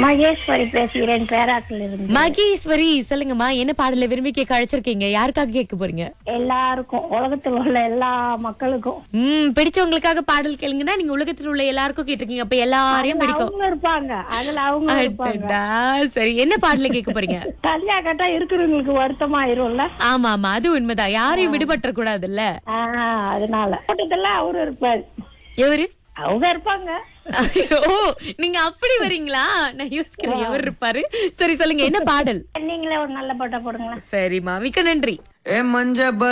மகேஸ்வரி பேசுகிறேன் பேராக்கில் இருந்து மகேஸ்வரி சொல்லுங்கம்மா என்ன பாடல விரும்பி கேட்க அழைச்சிருக்கீங்க யாருக்காக கேட்க போறீங்க எல்லாருக்கும் உலகத்தில் உள்ள எல்லா மக்களுக்கும் ம் பிடிச்சவங்களுக்காக பாடல் கேளுங்கன்னா நீங்க உலகத்தில் உள்ள எல்லாருக்கும் கேட்டிருக்கீங்க அப்ப எல்லாரையும் பிடிக்கும் அவங்க இருப்பாங்க அதுல அவங்க இருப்பாங்க அடடா, சரி என்ன பாடல கேட்க போறீங்க தனியா கேட்டா இருக்கிறவங்களுக்கு வருத்தமாயிரும்ல ஆமா ஆமா அது உண்மைதான் யாரையும் விடுபட்ட கூடாதுல்ல ஆஹ் அதனால கூட்டத்துல அவரு இருப்பாரு எவரு அவங்க இருப்பாங்க ஓ நீங்க அப்படி வரீங்களா நான் யோசிக்கிறேன் எவர் இருப்பாரு சரி சொல்லுங்க என்ன பாடல் நீங்களே ஒரு நல்ல பாட்டா போடுங்களேன் சரிம்மா மிக்க நன்றி ஏ மஞ்ச